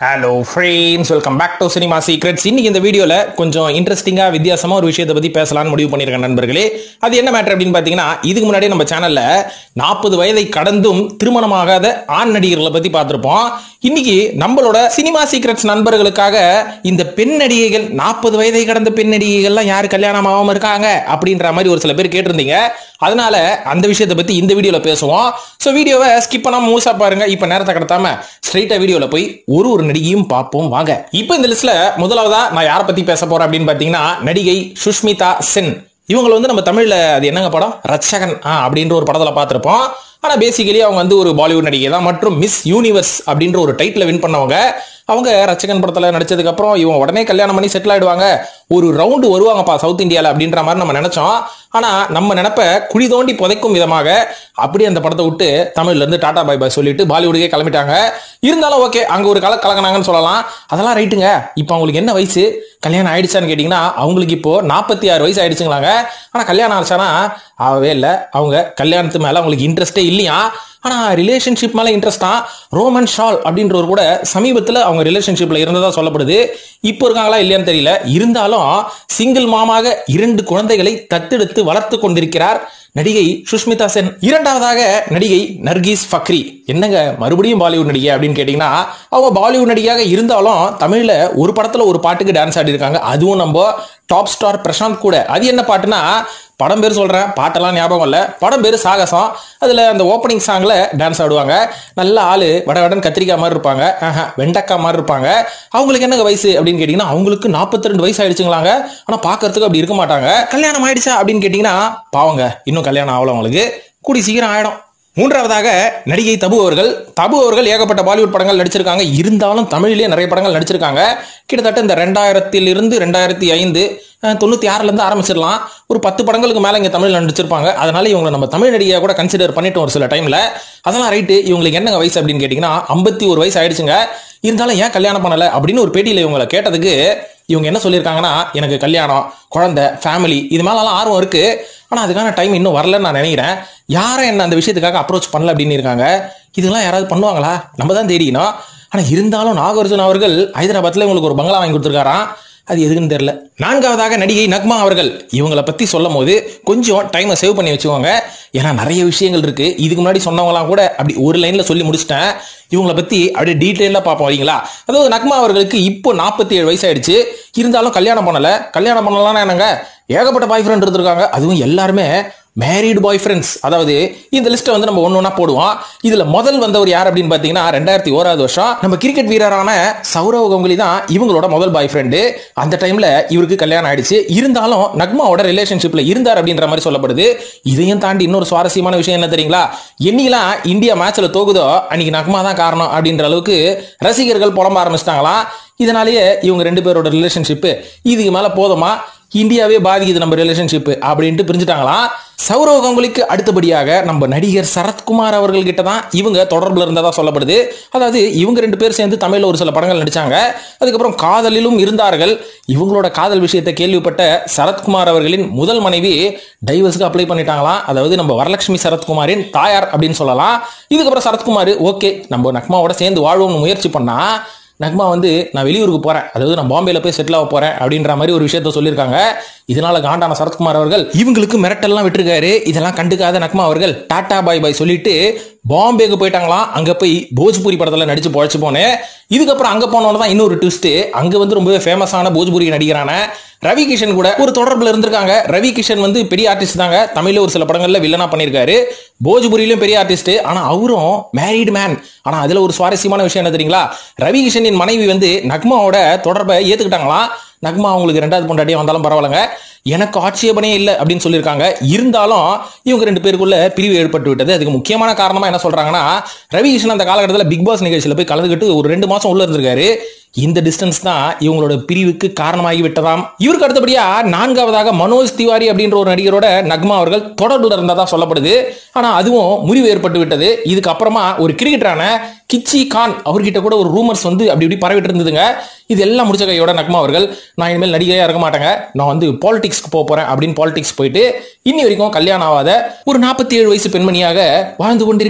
hello friends welcome back to cinema secrets இன்னைக்கு இந்த வீடியோல கொஞ்சம் இன்ட்ரெஸ்டிங்கா வித்தியாசமா ஒரு விஷயத்தை பத்தி பேசலாம்னு முடிவு பண்ணியிருக்கேன் நண்பர்களே அது என்ன மேட்டர் அப்படின்னு பாத்தீங்கன்னா இதுக்கு முன்னாடி நம்ம சேனல்ல நாற்பது வயதை கடந்தும் திருமணமாகாத ஆண் நடிகர்களை பத்தி பார்த்திருப்போம் இன்னைக்கு நம்மளோட சினிமா சீக்ரெட்ஸ் நண்பர்களுக்காக இந்த பெண் நடிகைகள் நாற்பது வயதை கடந்த பெண் நடிகைகள்லாம் யாரு கல்யாணம் ஆகாம இருக்காங்க அப்படின்ற மாதிரி ஒரு சில பேர் கேட்டிருந்தீங்க அதனால அந்த விஷயத்தை பத்தி இந்த வீடியோல பேசுவோம் ஸோ வீடியோவை ஸ்கிப் பண்ணாம முழுசா பாருங்க இப்ப நேரத்தை கடத்தாம ஸ்ட்ரைட்டா வீடியோல போய் ஒரு ஒரு நடிகையும் பார்ப்போம் வாங்க இப்போ இந்த லிஸ்ட்ல முதலாவதா நான் யாரை பத்தி பேச போறேன் அப்படின்னு பாத்தீங்கன்னா நடிகை சுஷ்மிதா சென் இவங்களை வந்து நம்ம தமிழ்ல அது என்னங்க படம் ரட்சகன் ஆ, அப்படின்ற ஒரு படத்துல பார்த்திருப்போம் ஆனா பேசிக்கலி அவங்க வந்து ஒரு பாலிவுட் நடிகை தான் மற்றும் மிஸ் யூனிவர்ஸ் அப்படின்ற ஒரு டைட்டில் வின் பண்ணவங்க அவங்க ரச்சகன் படத்துல நடிச்சதுக்கு அப்புறம் இவங்க உடனே கல்யாணம் பண்ணி செட்டில் ஆயிடுவாங்க ஒரு ரவுண்டு வருவாங்கப்பா சவுத் இந்தியால அப்படின்ற மாதிரி நம்ம நினைச்சோம் ஆனா நம்ம நினைப்ப குழி தோண்டி புதைக்கும் விதமாக அப்படி அந்த படத்தை விட்டு தமிழ்ல இருந்து டாடா பை பாய் சொல்லிட்டு பாலிவுட்டுக்கே கிளம்பிட்டாங்க இருந்தாலும் ஓகே அங்க ஒரு கல கலக்கினாங்கன்னு சொல்லலாம் அதெல்லாம் ரைட்டுங்க இப்போ அவங்களுக்கு என்ன வயசு கல்யாணம் ஆயிடுச்சான்னு கேட்டிங்கன்னா அவங்களுக்கு இப்போ நாற்பத்தி ஆறு வயசு ஆயிடுச்சுங்களாங்க ஆனா கல்யாணம் ஆச்சானா ஆகவே இல்லை அவங்க கல்யாணத்து மேல அவங்களுக்கு இன்ட்ரெஸ்டே இல்லையா ஆனா ரிலேஷன்ஷிப் மேல இன்ட்ரெஸ்டா ரோமன் ஷால் அப்படின்றவர் கூட சமீபத்துல அவங்க ரிலேஷன்ஷிப்ல இருந்ததா சொல்லப்படுது இப்போ இருக்காங்களா இல்லையான்னு தெரியல இருந்தாலும் சிங்கிள் மாமாக இரண்டு குழந்தைகளை தத்தெடுத்து வளர்த்து கொண்டிருக்கிறார் நடிகை சுஷ்மிதா சென் இரண்டாவதாக நடிகை நர்கீஸ் ஃபக்ரி என்னங்க மறுபடியும் பாலிவுட் நடிகை அப்படின்னு கேட்டீங்கன்னா அவங்க பாலிவுட் நடிகையாக இருந்தாலும் தமிழ்ல ஒரு படத்துல ஒரு பாட்டுக்கு டான்ஸ் ஆடி இருக்காங்க அதுவும் நம்ம டாப் ஸ்டார் பிரசாந்த் கூட அது என்ன பாட்டுனா படம் பேர் சொல்றேன் பாட்டெல்லாம் ஞாபகம் இல்ல படம் பேர் சாகசம் அதுல அந்த ஓப்பனிங் சாங்ல டான்ஸ் ஆடுவாங்க நல்ல ஆளு வடவடன் கத்திரிக்காய் மாதிரி இருப்பாங்க ஆஹா, வெண்டைக்காய் மாதிரி இருப்பாங்க அவங்களுக்கு என்னங்க வயசு அப்படின்னு கேட்டீங்கன்னா அவங்களுக்கு 42 ரெண்டு வயசு ஆயிடுச்சுங்களாங்க ஆனா பாக்குறதுக்கு அப்படி இருக்க மாட்டாங்க கல்யாணம் ஆயிடுச்சா அப்படின்னு கேட்டீங்கன்னா பாவங்க இன்னும் கல்யாணம் ஆகல அவங்களுக்கு கூடி சீக்கிரம் ஆயிடும் மூன்றாவதாக நடிகை தபு அவர்கள் தபு அவர்கள் ஏகப்பட்ட பாலிவுட் படங்கள் நடிச்சிருக்காங்க இருந்தாலும் தமிழிலேயே நிறைய படங்கள் நடிச்சிருக்காங்க கிட்டத்தட்ட இந்த ரெண்டாயிரத்தில் இருந்து ரெண்டாயிரத்தி ஐந்து அஹ், தொண்ணூத்தி ஆறுல இருந்து ஆரம்பிச்சிடலாம் ஒரு பத்து படங்களுக்கு மேல இங்க தமிழ்ல நடிச்சிருப்பாங்க அதனால இவங்களை நம்ம தமிழ் நடிகையா கூட கன்சிடர் பண்ணிட்டோம் ஒரு சில டைம்ல அதெல்லாம் ரைட்டு இவங்களுக்கு என்னங்க வயசு அப்படின்னு கேட்டீங்கன்னா ஐம்பத்தி ஒரு வயசு ஆயிடுச்சுங்க இருந்தாலும் ஏன் கல்யாணம் பண்ணல அப்படின்னு ஒரு பேட்டியில இவங்களை கேட்டதுக்கு இவங்க என்ன சொல்லியிருக்காங்கன்னா எனக்கு கல்யாணம் குழந்தை ஃபேமிலி இது மேலலாம் ஆர்வம் இருக்கு ஆனா அதுக்கான டைம் இன்னும் வரலன்னு நான் நினைக்கிறேன் யாரும் என்ன அந்த விஷயத்துக்காக அப்ரோச் பண்ணல அப்படின்னு இருக்காங்க இதெல்லாம் யாராவது பண்ணுவாங்களா நம்ம தான் தெரியணும் ஆனா இருந்தாலும் நாகார்ஜுன் அவர்கள் ஹைதராபாத்ல உங்களுக்கு ஒரு பங்களா வாங்கி கொடுத்துருக்காராம் அது எதுக்குன்னு தெரியல நான்காவதாக நடிகை நக்மா அவர்கள் இவங்களை பத்தி சொல்லும் போது கொஞ்சம் டைமை சேவ் பண்ணி வச்சுக்கோங்க ஏன்னா நிறைய விஷயங்கள் இருக்கு இதுக்கு முன்னாடி சொன்னவங்களாம் கூட அப்படி ஒரு லைன்ல சொல்லி முடிச்சிட்டேன் இவங்களை பத்தி அப்படியே டீட்டெயிலாக பார்ப்போம் வரீங்களா அதாவது நக்மா அவர்களுக்கு இப்போ நாற்பத்தி ஏழு வயசாயிடுச்சு இருந்தாலும் கல்யாணம் பண்ணல கல்யாணம் பண்ணலாம்னா என்னங்க ஏகப்பட்ட பாய் ஃப்ரெண்ட் இருந்திருக்காங்க அதுவும் எல்லாருமே மேரீடு பாய் ஃப்ரெண்ட்ஸ் அதாவது இந்த லிஸ்ட்டை வந்து நம்ம ஒன்று ஒன்றா போடுவோம் இதுல முதல் வந்தவர் யார் அப்படின்னு பார்த்தீங்கன்னா ரெண்டாயிரத்தி ஓராவது வருஷம் நம்ம கிரிக்கெட் வீரரான சௌரவ் கங்குலி தான் இவங்களோட முதல் பாய் ஃப்ரெண்டு அந்த டைம்ல இவருக்கு கல்யாணம் ஆயிடுச்சு இருந்தாலும் நக்மாவோட ரிலேஷன்ஷிப்ல இருந்தார் அப்படின்ற மாதிரி சொல்லப்படுது இதையும் தாண்டி இன்னொரு சுவாரஸ்யமான விஷயம் என்ன தெரியுங்களா என்னைக்கெல்லாம் இந்தியா மேட்ச்ல தோகுதோ அன்னைக்கு நக்மா தான் காரணம் அப்படின்ற அளவுக்கு ரசிகர்கள் புலம்ப ஆரம்பிச்சிட்டாங்களாம் இதனாலேயே இவங்க ரெண்டு பேரோட ரிலேஷன்ஷிப் இதுக்கு மேல போதுமா இந்தியாவே பாதிக்குது நம்ம ரிலேஷன்ஷிப் அப்படின்ட்டு பிரிஞ்சுட்டாங்களாம் சௌரவ் கங்குலிக்கு அடுத்தபடியாக நம்ம நடிகர் சரத்குமார் அவர்கள் கிட்ட தான் இவங்க தொடர்புல இருந்ததா சொல்லப்படுது அதாவது இவங்க ரெண்டு பேர் சேர்ந்து தமிழ்ல ஒரு சில படங்கள் நடிச்சாங்க அதுக்கப்புறம் காதலிலும் இருந்தார்கள் இவங்களோட காதல் விஷயத்தை கேள்விப்பட்ட சரத்குமார் அவர்களின் முதல் மனைவி டைவர்ஸ்க்கு அப்ளை பண்ணிட்டாங்களாம் அதாவது நம்ம வரலட்சுமி சரத்குமாரின் தாயார் அப்படின்னு சொல்லலாம் இதுக்கப்புறம் சரத்குமார் ஓகே நம்ம நக்மாவோட சேர்ந்து வாழ்வோம்னு முயற்சி பண்ணா நக்மா வந்து நான் வெளியூருக்கு போறேன் அதாவது நான் பாம்பேல போய் செட்டில் ஆக போறேன் அப்படின்ற மாதிரி ஒரு விஷயத்த சொல்லியிருக்காங்க இதனால காண்டான சரத்குமார் அவர்கள் இவங்களுக்கு மிரட்டல்லாம் விட்டுருக்காரு இதெல்லாம் கண்டுக்காத நக்மா அவர்கள் டாடா பாய் பாய் சொல்லிட்டு பாம்பேக்கு போயிட்டாங்களாம் அங்க போய் போஜ்பூரி படத்துல நடிச்சு பொழைச்சு போனேன் இதுக்கப்புறம் அங்க போனோன்னு தான் இன்னொரு ட்விஸ்ட் அங்க வந்து ரொம்பவே ஃபேமஸான போஜ்பூரி நடிகரான ரவி கிஷன் கூட ஒரு தொடர்புல இருந்திருக்காங்க ரவி கிஷன் வந்து பெரிய ஆர்டிஸ்ட் தாங்க தமிழ்ல ஒரு சில படங்கள்ல வில்லனா பண்ணியிருக்காரு போஜ்புரியிலும் பெரிய ஆர்டிஸ்ட் ஆனா அவரும் மேரீடு மேன் ஆனா அதுல ஒரு சுவாரஸ்யமான விஷயம் என்ன தெரியுங்களா ரவி கிஷனின் மனைவி வந்து நக்மாவோட தொடர்பை ஏத்துக்கிட்டாங்களாம் நக்மா அவங்களுக்கு ரெண்டாவது பொண்டாட்டியா வந்தாலும் பரவாயில்லைங்க எனக்கு ஆட்சேபனே இல்லை அப்படின்னு சொல்லியிருக்காங்க இருந்தாலும் இவங்க ரெண்டு பேருக்குள்ள பிரிவு ஏற்பட்டு விட்டது அதுக்கு முக்கியமான காரணமா என்ன சொல்றாங்கன்னா ரவி கிருஷ்ணன் அந்த காலகட்டத்தில் பிக் பாஸ் நிகழ்ச்சியில் போய் கலந்துக்கிட்டு ஒரு ரெண்டு மாசம் உள்ள இருந்திருக்காரு இந்த டிஸ்டன்ஸ் தான் இவங்களோட பிரிவுக்கு காரணமாகி விட்டதாம் இவருக்கு அடுத்தபடியா நான்காவதாக மனோஜ் திவாரி அப்படின்ற ஒரு நடிகரோட நக்மா அவர்கள் தொடர்புல இருந்ததா சொல்லப்படுது ஆனா அதுவும் முறிவு ஏற்பட்டு விட்டது இதுக்கு அப்புறமா ஒரு கிரிக்கெட்டரான கிச்சி கான் அவர்கிட்ட கூட ஒரு ரூமர்ஸ் வந்து அப்படி இப்படி பரவிட்டு இருந்ததுங்க இது எல்லாம் முடிச்ச கையோட நக்மா அவர்கள் நான் இனிமேல் நடிகையா இருக்க மாட்டேங்க நான் வந்து பாலிடிக்ஸ்க்கு போக போறேன் அப்படின்னு பாலிடிக்ஸ் போயிட்டு இன்னி வரைக்கும் கல்யாணம் ஆகாத ஒரு நாற்பத்தி ஏழு வயசு பெண்மணியாக வாழ்ந்து கொண்டிருக்கிறார்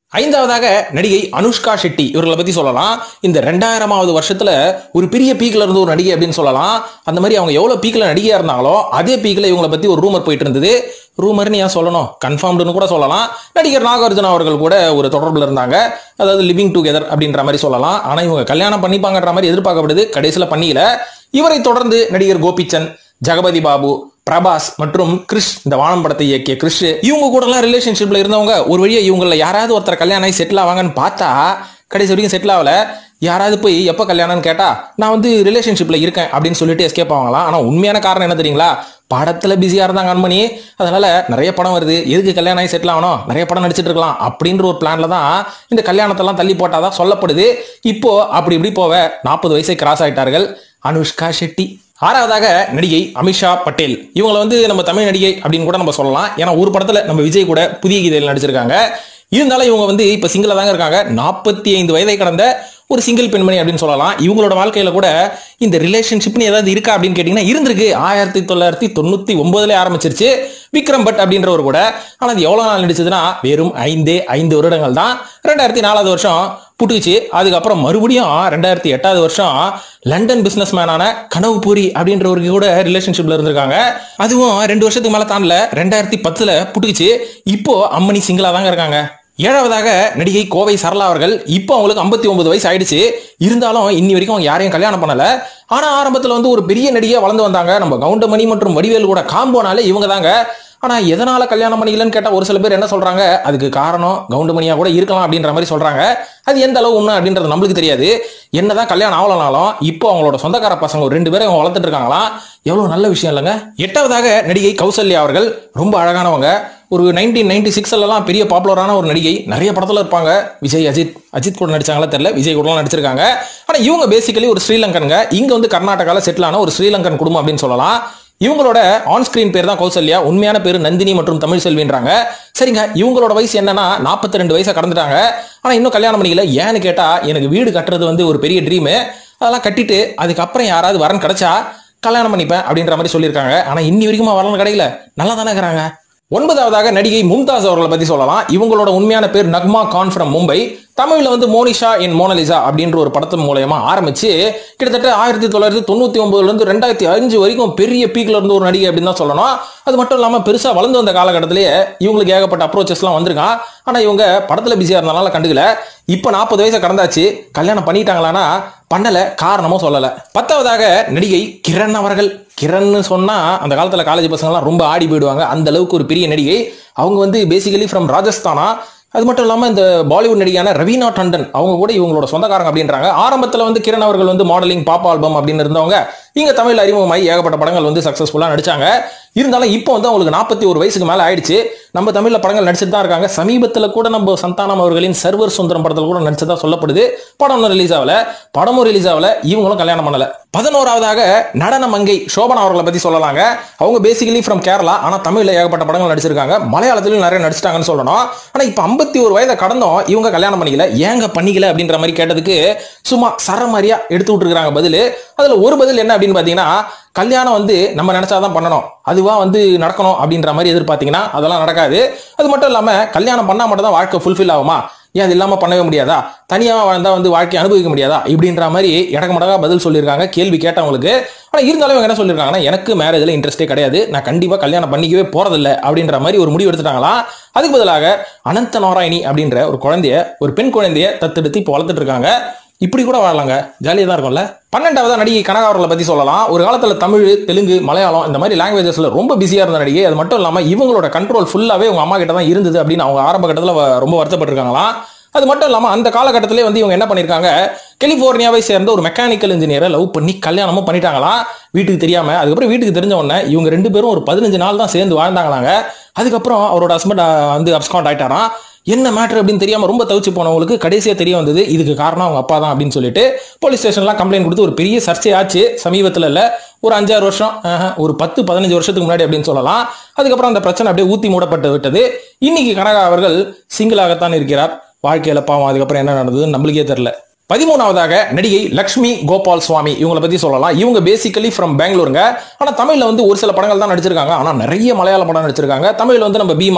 ஐந்தாவதாக நடிகை அனுஷ்கா ஷெட்டி இவர்களை பத்தி சொல்லலாம் இந்த ரெண்டாயிரமாவது வருஷத்துல ஒரு பெரிய பீக்ல இருந்து ஒரு நடிகை அப்படின்னு சொல்லலாம் அந்த மாதிரி அவங்க எவ்வளவு பீக்ல நடிகையா இருந்தாங்களோ அதே பீக்ல இவங்களை பத்தி ஒரு ரூமர் போயிட்டு இருந்தது ரூமர்னு ஏன் சொல்லணும் கன்ஃபார்ம்டுன்னு கூட சொல்லலாம் நடிகர் நாகார்ஜுனா அவர்கள் கூட ஒரு தொடர்பில் இருந்தாங்க அதாவது லிவிங் டுகெதர் அப்படின்ற மாதிரி சொல்லலாம் ஆனா இவங்க கல்யாணம் பண்ணிப்பாங்கன்ற மாதிரி எதிர்பார்க்கப்படுது கடைசியில பண்ணியில இவரை தொடர்ந்து நடிகர் கோபிச்சந்த் ஜெகபதி பாபு பிரபாஸ் மற்றும் கிறிஷ் இந்த வானம் படத்தை இயக்கிய கிறிஷ் இவங்க கூட எல்லாம் ரிலேஷன்ஷிப்ல இருந்தவங்க ஒரு வழியா இவங்கள யாராவது ஒருத்தர் கல்யாணம் ஆகி செட்டில் ஆவாங்கன்னு பார்த்தா கடைசி வரைக்கும் செட்டில் ஆகல யாராவது போய் எப்போ கல்யாணம்னு கேட்டா நான் வந்து ரிலேஷன்ஷிப்ல இருக்கேன் அப்படின்னு சொல்லிட்டு எஸ்கேப் ஆவாங்களாம் ஆனா உண்மையான காரணம் என்ன தெரியுங்களா படத்துல பிஸியா இருந்தாங்க அன்மணி அதனால நிறைய படம் வருது எதுக்கு கல்யாணம் ஆகி செட்டில் ஆகணும் நிறைய படம் நடிச்சிட்டு இருக்கலாம் அப்படின்ற ஒரு பிளான்ல தான் இந்த கல்யாணத்தெல்லாம் தள்ளி போட்டாதான் சொல்லப்படுது இப்போ அப்படி இப்படி போவ நாற்பது வயசை கிராஸ் ஆயிட்டார்கள் அனுஷ்கா ஷெட்டி ஆறாவதாக நடிகை அமிஷா பட்டேல் இவங்களை வந்து நம்ம தமிழ் நடிகை அப்படின்னு கூட நம்ம சொல்லலாம் ஏன்னா ஒரு படத்துல நம்ம விஜய் கூட புதிய கீதையில் நடிச்சிருக்காங்க இருந்தாலும் இவங்க வந்து இப்ப சிங்கிளா தாங்க இருக்காங்க நாற்பத்தி ஐந்து வயதை கடந்த ஒரு சிங்கிள் பெண்மணி அப்படின்னு சொல்லலாம் இவங்களோட வாழ்க்கையில கூட இந்த ரிலேஷன்ஷிப்னு ஏதாவது இருக்கா அப்படின்னு கேட்டீங்கன்னா இருந்திருக்கு ஆயிரத்தி தொள்ளாயிரத்தி தொண்ணூத்தி ஒன்பதுல ஆரம்பிச்சிருச்சு விக்ரம் பட் அப்படின்றவர் கூட ஆனா அது எவ்வளவு நாள் நடிச்சதுன்னா வெறும் ஐந்தே ஐந்து வருடங்கள் தான் ரெண்டாயிரத்தி நாலாவது வருஷம் புட்டுச்சு அதுக்கப்புறம் மறுபடியும் ரெண்டாயிரத்தி எட்டாவது வருஷம் லண்டன் பிசினஸ் மேனான கனவு பூரி அப்படின்றவருக்கு கூட ரிலேஷன்ஷிப்ல இருந்திருக்காங்க அதுவும் ரெண்டு வருஷத்துக்கு மேல தாண்டல ரெண்டாயிரத்தி பத்துல புட்டுச்சு இப்போ அம்மனி சிங்கிளா தாங்க இருக்காங்க ஏழாவதாக நடிகை கோவை சரளா அவர்கள் இப்போ அவங்களுக்கு ஐம்பத்தி ஒன்பது வயசு ஆயிடுச்சு இருந்தாலும் இன்னி வரைக்கும் அவங்க யாரையும் கல்யாணம் பண்ணல ஆனா ஆரம்பத்துல வந்து ஒரு பெரிய நடிகையா வளர்ந்து வந்தாங்க நம்ம கவுண்டமணி மற்றும் வடிவேலு கூட காம்போனாலே இவங்க தாங்க ஆனா எதனால கல்யாணம் பண்ணிக்கலன்னு கேட்டா ஒரு சில பேர் என்ன சொல்றாங்க அதுக்கு காரணம் கவுண்டமணியா கூட இருக்கலாம் அப்படின்ற மாதிரி சொல்றாங்க அது எந்த அளவு உண்மை அப்படின்றது நம்மளுக்கு தெரியாது என்னதான் கல்யாணம் ஆகலனாலும் இப்போ அவங்களோட சொந்தக்கார பசங்க ஒரு ரெண்டு பேரும் அவங்க வளர்த்துட்டு இருக்காங்களாம் எவ்வளவு நல்ல விஷயம் இல்லைங்க எட்டாவதாக நடிகை கௌசல்யா அவர்கள் ரொம்ப அழகானவங்க ஒரு நைன்டீன் நைன்டி சிக்ஸ்லாம் பெரிய பாப்புலரான ஒரு நடிகை நிறைய படத்துல இருப்பாங்க விஜய் அஜித் அஜித் கூட நடிச்சாங்களா தெரியல விஜய் கூட நடிச்சிருக்காங்க ஆனா இவங்க பேசிக்கலி ஒரு ஸ்ரீலங்கனுங்க இங்க வந்து கர்நாடகால செட்டில் ஆன ஒரு ஸ்ரீலங்கன் குடும்பம் அப்படின்னு சொல்லலாம் இவங்களோட ஆன் ஸ்கிரீன் பேர் தான் கௌசல்யா உண்மையான பேர் நந்தினி மற்றும் தமிழ் செல்வின்றாங்க சரிங்க இவங்களோட வயசு என்னன்னா நாற்பத்தி ரெண்டு வயசை கடந்துட்டாங்க ஆனா இன்னும் கல்யாணம் பண்ணிக்கல ஏன்னு கேட்டா எனக்கு வீடு கட்டுறது வந்து ஒரு பெரிய ட்ரீமு அதெல்லாம் கட்டிட்டு அதுக்கப்புறம் யாராவது வரன் கிடைச்சா கல்யாணம் பண்ணிப்பேன் அப்படின்ற மாதிரி சொல்லியிருக்காங்க ஆனா இன்னி வரைக்குமா வரணும் கிடைக்கல நல்லா தானே இருக்கிறாங்க ஒன்பதாவதாக நடிகை மும்தாஸ் அவர்களை பத்தி சொல்லலாம் இவங்களோட உண்மையான பேர் நக்மா கான் ஃப்ரம் மும்பை தமிழ்ல வந்து மோனிஷா இன் மோனலிசா அப்படின்ற ஒரு படத்தின் மூலயமா ஆரம்பிச்சு கிட்டத்தட்ட ஆயிரத்தி தொள்ளாயிரத்தி தொண்ணூத்தி ஒன்பதுல இருந்து ரெண்டாயிரத்தி அஞ்சு வரைக்கும் பெரிய பீக்ல இருந்து ஒரு நடிகை அப்படின்னு தான் சொல்லணும் அது மட்டும் இல்லாம பெருசா வளர்ந்து வந்த காலகட்டத்திலேயே இவங்களுக்கு ஏகப்பட்ட அப்ரோச்சஸ் எல்லாம் வந்திருக்கான் ஆனா இவங்க படத்துல பிஸியா இருந்தனால கண்டுக்கல இப்ப நாற்பது வயசை கடந்தாச்சு கல்யாணம் பண்ணிட்டாங்களான்னா பண்ணல காரணமும் சொல்லல பத்தாவதாக நடிகை கிரண் அவர்கள் கிரண்னு சொன்னா அந்த காலத்துல காலேஜ் பசங்கலாம் ரொம்ப ஆடி போயிடுவாங்க அந்த அளவுக்கு ஒரு பெரிய நடிகை அவங்க வந்து பேசிக்கலி ஃப்ரம் ராஜஸ்தானா அது மட்டும் இல்லாமல் இந்த பாலிவுட் நடிகையான ரவீனா டண்டன் அவங்க கூட இவங்களோட சொந்தக்காரங்க அப்படின்றாங்க ஆரம்பத்தில் வந்து கிரண் அவர்கள் வந்து மாடலிங் பாப் ஆல்பம் அப்படின்னு இருந்தவங்க இங்க தமிழ் அறிமுகமாய் ஏகப்பட்ட படங்கள் வந்து சக்சஸ்ஃபுல்லாக நடிச்சாங்க இருந்தாலும் இப்போ வந்து அவங்களுக்கு நாற்பத்தி ஒரு வயசுக்கு மேலே ஆயிடுச்சு நம்ம தமிழ்ல படங்கள் நடிச்சுட்டு தான் இருக்காங்க சமீபத்தில் கூட நம்ம சந்தானம் அவர்களின் சர்வர் சுந்தரம் படத்தில் கூட நடிச்சதா சொல்லப்படுது படம் ரிலீஸ் ஆகல படமும் ரிலீஸ் ஆகல இவங்களும் கல்யாணம் பண்ணல பதினோராவதாக நடன மங்கை சோபனா அவர்களை பத்தி சொல்லலாங்க அவங்க பேசிக்கலி ஃப்ரம் கேரளா ஆனா தமிழ்ல ஏகப்பட்ட படங்கள் நடிச்சிருக்காங்க மலையாளத்திலும் நிறைய நடிச்சிட்டாங்கன்னு சொல்லணும் ஆனா இப்ப ஐம்பத்தி ஒரு வயதை கடந்தும் இவங்க கல்யாணம் பண்ணிக்கல ஏங்க பண்ணிக்கல அப்படின்ற மாதிரி கேட்டதுக்கு சும்மா சரமாரியா எடுத்து விட்டுருக்காங்க பதில் அதுல ஒரு பதில் என்ன அப்படின்னு பாத்தீங்கன்னா கல்யாணம் வந்து நம்ம நினைச்சாதான் பண்ணணும் அதுவா வந்து நடக்கணும் அப்படின்ற மாதிரி எதிர்பார்த்தீங்கன்னா அதெல்லாம் நடக்காது அது மட்டும் இல்லாம கல்யாணம் பண்ணா மட்டும் தான் வாழ்க்கை ஃபுல்ஃபில் ஆகுமா ஏன் அது இல்லாம பண்ணவே முடியாதா தனியா வாழ்ந்தா வந்து வாழ்க்கையை அனுபவிக்க முடியாதா இப்படின்ற மாதிரி இடக்கு மடங்கா பதில் சொல்லியிருக்காங்க கேள்வி கேட்டவங்களுக்கு ஆனா இருந்தாலும் இவங்க என்ன சொல்லியிருக்காங்கன்னா எனக்கு மேரேஜ்ல இன்ட்ரெஸ்டே கிடையாது நான் கண்டிப்பா கல்யாணம் பண்ணிக்கவே போறதில்ல அப்படின்ற மாதிரி ஒரு முடிவு எடுத்துட்டாங்களா அதுக்கு பதிலாக அனந்த நாராயணி அப்படின்ற ஒரு குழந்தைய ஒரு பெண் குழந்தைய தத்தெடுத்து இப்போ வளர்த்துட்டு இருக்காங்க இப்படி கூட வாழலாங்க ஜாலியாக தான் இருக்கும்ல பன்னெண்டாவதா நடிகை கனகா அவர்களை பத்தி சொல்லலாம் ஒரு காலத்துல தமிழ் தெலுங்கு மலையாளம் இந்த மாதிரி லாங்குவேஜஸ்ல ரொம்ப பிஸியா இருந்த நடிகை அது மட்டும் இல்லாம இவங்களோட கண்ட்ரோல் ஃபுல்லாவே உங்க அம்மா கிட்ட தான் இருந்தது அப்படின்னு அவங்க ஆரம்ப கட்டத்துல வ- ரொம்ப வருத்தப்பட்டிருக்காங்களாம் அது மட்டும் இல்லாம அந்த காலகட்டத்திலே வந்து இவங்க என்ன பண்ணிருக்காங்க கலிபோர்னியாவை சேர்ந்த ஒரு மெக்கானிக்கல் இன்ஜினியரை லவ் பண்ணி கல்யாணமும் பண்ணிட்டாங்களாம் வீட்டுக்கு தெரியாம அதுக்கப்புறம் வீட்டுக்கு தெரிஞ்ச உடனே இவங்க ரெண்டு பேரும் ஒரு பதினஞ்சு நாள் தான் சேர்ந்து வாழ்ந்தாங்களாங்க அதுக்கப்புறம் அவரோட ஹஸ்பண்ட் வந்து அப்ஸ்காண்ட் ஆயிட்டாராம் என்ன மேட்ரு அப்படின்னு தெரியாம ரொம்ப தவிச்சு போனவங்களுக்கு கடைசியா தெரிய வந்தது இதுக்கு காரணம் அவங்க அப்பா தான் அப்படின்னு சொல்லிட்டு போலீஸ் ஸ்டேஷன்லாம் கம்ப்ளைண்ட் கொடுத்து ஒரு பெரிய சர்ச்சை ஆச்சு சமீபத்துல இல்ல ஒரு அஞ்சாறு வருஷம் ஆஹா, ஒரு பத்து பதினஞ்சு வருஷத்துக்கு முன்னாடி அப்படின்னு சொல்லலாம் அதுக்கப்புறம் அந்த பிரச்சனை அப்படியே ஊத்தி மூடப்பட்டு விட்டது இன்னைக்கு கனகா அவர்கள் சிங்கிளாகத்தான் இருக்கிறார் வாழ்க்கையில பாவம் அதுக்கப்புறம் என்ன நடந்ததுன்னு நம்மளுக்கே தெரியல பதிமூணாவதாக நடிகை லக்ஷ்மி கோபால் சுவாமி இவங்களை பத்தி சொல்லலாம் இவங்க பேசிக்கலி ஃப்ரம் பெங்களூருங்க ஆனா தமிழ்ல வந்து ஒரு சில படங்கள் தான் நடிச்சிருக்காங்க ஆனா நிறைய மலையாள படம் நடிச்சிருக்காங்க தமிழ்ல வந்து நம்ம பீமா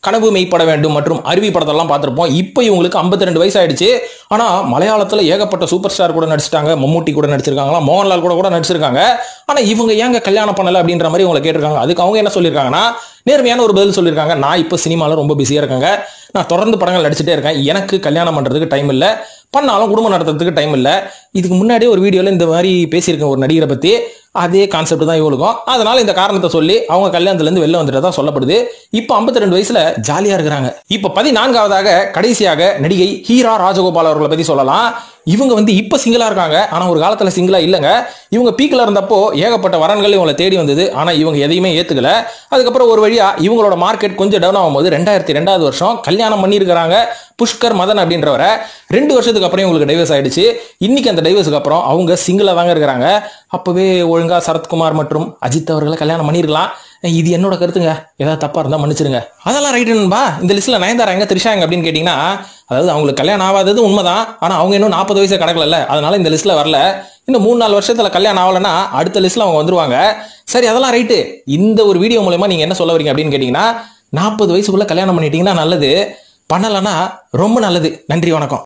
கனவு மெய்ப்பட வேண்டும் மற்றும் அருவி படத்தெல்லாம் பார்த்திருப்போம் இப்போ இவங்களுக்கு 52 ரெண்டு வயசு ஆயிடுச்சு ஆனா மலையாளத்துல ஏகப்பட்ட சூப்பர் ஸ்டார் கூட நடிச்சிட்டாங்க மம்முட்டி கூட நடிச்சிருக்காங்களா மோகன்லால் கூட கூட நடிச்சிருக்காங்க ஆனா இவங்க ஏங்க கல்யாணம் பண்ணல அப்படின்ற மாதிரி உங்களை கேட்டிருக்காங்க அதுக்கு அவங்க என்ன சொல்லியிருக்காங்கன்னா நேர்மையான ஒரு பதில் சொல்லியிருக்காங்க நான் இப்போ சினிமால ரொம்ப பிஸியா இருக்கேங்க நான் தொடர்ந்து படங்கள் நடிச்சுட்டே இருக்கேன் எனக்கு கல்யாணம் பண்றதுக்கு டைம் இல்ல பண்ணாலும் குடும்பம் நடத்துறதுக்கு டைம் இல்ல இதுக்கு முன்னாடியே ஒரு வீடியோல இந்த மாதிரி பேசியிருக்கேன் ஒரு நடிகரை பத்தி அதே கான்செப்ட் தான் இவளுக்கும் அதனால இந்த காரணத்தை சொல்லி அவங்க கல்யாணத்துல இருந்து வெளில வந்துட்டதா சொல்லப்படுது இப்போ 52 ரெண்டு வயசுல ஜாலியா இருக்கிறாங்க இப்போ பதினான்காவதாக கடைசியாக நடிகை ஹீரா ராஜகோபால் அவர்களை பத்தி சொல்லலாம் இவங்க வந்து இப்ப சிங்கிளா இருக்காங்க ஆனா ஒரு காலத்துல சிங்கிளா இல்லங்க இவங்க பீக்ல இருந்தப்போ ஏகப்பட்ட வரன்கள் இவங்களை தேடி வந்தது ஆனா இவங்க எதையுமே ஏத்துக்கல அதுக்கப்புறம் ஒரு வழியா இவங்களோட மார்க்கெட் கொஞ்சம் டவுன் ஆகும்போது ரெண்டாயிரத்தி ரெண்டாவது வருஷம் கல்யாணம் பண்ணியிருக்கிறாங்க புஷ்கர் மதன் அப்படின்றவரை ரெண்டு வருஷத்துக்கு அப்புறம் இவங்களுக்கு டைவர்ஸ் ஆயிடுச்சு இன்னைக்கு அந்த டைவர்ஸுக்கு அப்புறம் அவங்க சிங்கிளா தாங்க இருக்கிறாங்க அப்பவே ஒழுங்கா சரத்குமார் மற்றும் அஜித் அவர்களை கல்யாணம் பண்ணிருக்கலாம் இது என்னோட கருத்துங்க ஏதாவது தப்பா இருந்தா மன்னிச்சிருங்க அதெல்லாம் ரைட் நண்பா இந்த லிஸ்ட்ல நயன்தாரா எங்க திரிஷாங்க அப்படின்னு கேட்டீங்கன்னா அதாவது அவங்களுக்கு கல்யாணம் ஆகாதது உண்மைதான் ஆனா அவங்க இன்னும் நாற்பது வயசு கடக்கல அதனால இந்த லிஸ்ட்ல வரல இன்னும் மூணு நாலு வருஷத்துல கல்யாணம் ஆகலைன்னா அடுத்த லிஸ்ட்ல அவங்க வந்துருவாங்க சரி அதெல்லாம் ரைட்டு இந்த ஒரு வீடியோ மூலயமா நீங்க என்ன சொல்ல வரீங்க அப்படின்னு கேட்டீங்கன்னா நாற்பது வயசுக்குள்ள கல்யாணம் பண்ணிட்டீங்கன்னா நல்லது பண்ணலைன்னா ரொம்ப நல்லது நன்றி வணக்கம்